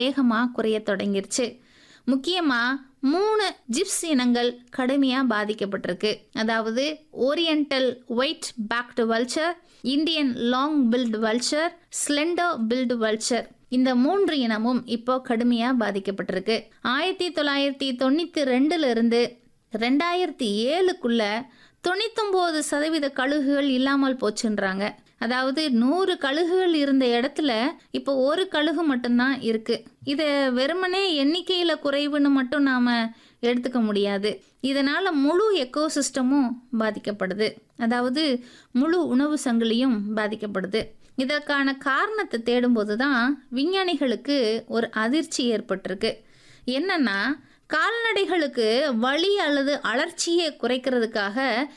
வேகமாக குறைய தொடங்கிருச்சு முக்கியமாக மூணு ஜிப்ஸ் இனங்கள் கடுமையாக பாதிக்கப்பட்டிருக்கு அதாவது oriental white backed vulture Indian long billed vulture slender billed vulture இந்த மூன்று இனமும் இப்போ கடுமையாக பாதிக்கப்பட்டிருக்கு ஆயிரத்தி தொள்ளாயிரத்தி தொண்ணூற்றி ரெண்டுல இருந்து ரெண்டாயிரத்தி ஏழுக்குள்ள தொண்ணூத்தொம்பது சதவீத கழுகுகள் இல்லாமல் போச்சுன்றாங்க அதாவது நூறு கழுகுகள் இருந்த இடத்துல இப்போ ஒரு கழுகு மட்டும்தான் இருக்கு இதை வெறுமனே எண்ணிக்கையில் குறைவுன்னு மட்டும் நாம் எடுத்துக்க முடியாது இதனால் முழு எக்கோசிஸ்டமும் பாதிக்கப்படுது அதாவது முழு உணவு சங்கிலியும் பாதிக்கப்படுது இதற்கான காரணத்தை தேடும்போது தான் விஞ்ஞானிகளுக்கு ஒரு அதிர்ச்சி ஏற்பட்டிருக்கு என்னன்னா கால்நடைகளுக்கு வலி அல்லது அலர்ச்சியை குறைக்கிறதுக்காக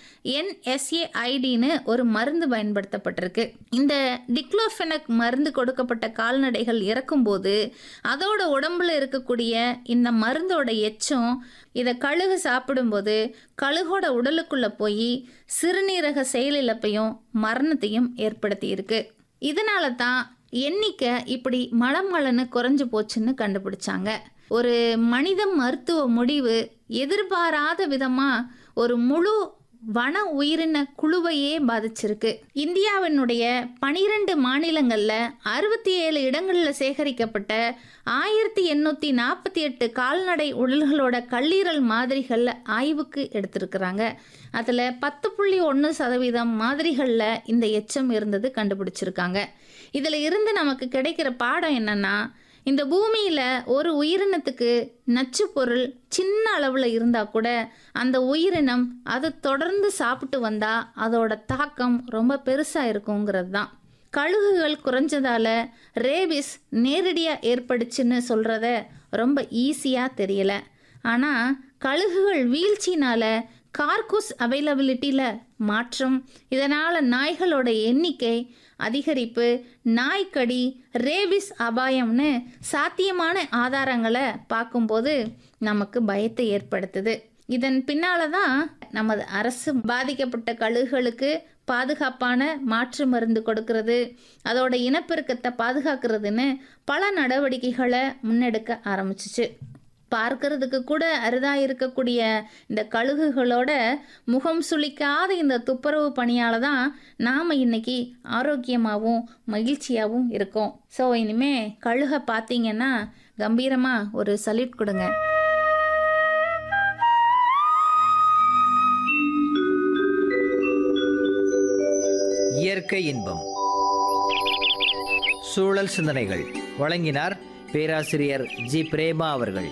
என்எஸ்ஏஐடின்னு ஒரு மருந்து பயன்படுத்தப்பட்டிருக்கு இந்த டிக்ளோஃபெனக் மருந்து கொடுக்கப்பட்ட கால்நடைகள் இறக்கும்போது அதோட உடம்புல இருக்கக்கூடிய இந்த மருந்தோட எச்சம் இதை கழுகு சாப்பிடும்போது கழுகோட உடலுக்குள்ளே போய் சிறுநீரக செயலிழப்பையும் மரணத்தையும் ஏற்படுத்தி இருக்கு இதனால தான் எண்ணிக்கை இப்படி மலம் மலன்னு குறைஞ்சு போச்சுன்னு கண்டுபிடிச்சாங்க ஒரு மனித மருத்துவ முடிவு எதிர்பாராத விதமாக ஒரு முழு வன உயிரின குழுவையே பாதிச்சிருக்கு இந்தியாவினுடைய பனிரெண்டு மாநிலங்களில் அறுபத்தி ஏழு இடங்களில் சேகரிக்கப்பட்ட ஆயிரத்தி எண்ணூற்றி நாற்பத்தி எட்டு கால்நடை உடல்களோட கல்லீரல் மாதிரிகளில் ஆய்வுக்கு எடுத்திருக்கிறாங்க அதில் பத்து புள்ளி ஒன்று சதவீதம் மாதிரிகளில் இந்த எச்சம் இருந்தது கண்டுபிடிச்சிருக்காங்க இதில் இருந்து நமக்கு கிடைக்கிற பாடம் என்னன்னா இந்த பூமியில் ஒரு உயிரினத்துக்கு நச்சு பொருள் சின்ன அளவில் இருந்தால் கூட அந்த உயிரினம் அதை தொடர்ந்து சாப்பிட்டு வந்தால் அதோட தாக்கம் ரொம்ப பெருசாக இருக்குங்கிறது தான் கழுகுகள் குறைஞ்சதால ரேபிஸ் நேரடியாக ஏற்படுச்சுன்னு சொல்கிறத ரொம்ப ஈஸியாக தெரியல ஆனால் கழுகுகள் வீழ்ச்சினால கார்குஸ் அவைலபிலிட்டியில் மாற்றம் இதனால் நாய்களோட எண்ணிக்கை அதிகரிப்பு நாய்க்கடி ரேபிஸ் அபாயம்னு சாத்தியமான ஆதாரங்களை பார்க்கும்போது நமக்கு பயத்தை ஏற்படுத்துது இதன் பின்னால தான் நமது அரசு பாதிக்கப்பட்ட கழுகுகளுக்கு பாதுகாப்பான மாற்று மருந்து கொடுக்கறது அதோட இனப்பெருக்கத்தை பாதுகாக்கிறதுன்னு பல நடவடிக்கைகளை முன்னெடுக்க ஆரம்பிச்சிச்சு பார்க்கறதுக்கு கூட அரிதாக இருக்கக்கூடிய இந்த கழுகுகளோட முகம் சுளிக்காத இந்த துப்புரவு பணியால் தான் நாம் இன்னைக்கு ஆரோக்கியமாகவும் மகிழ்ச்சியாகவும் இருக்கோம் ஸோ இனிமே கழுகை பார்த்தீங்கன்னா கம்பீரமாக ஒரு சல்யூட் கொடுங்க இயற்கை இன்பம் சூழல் சிந்தனைகள் வழங்கினார் பேராசிரியர் ஜி பிரேமா அவர்கள்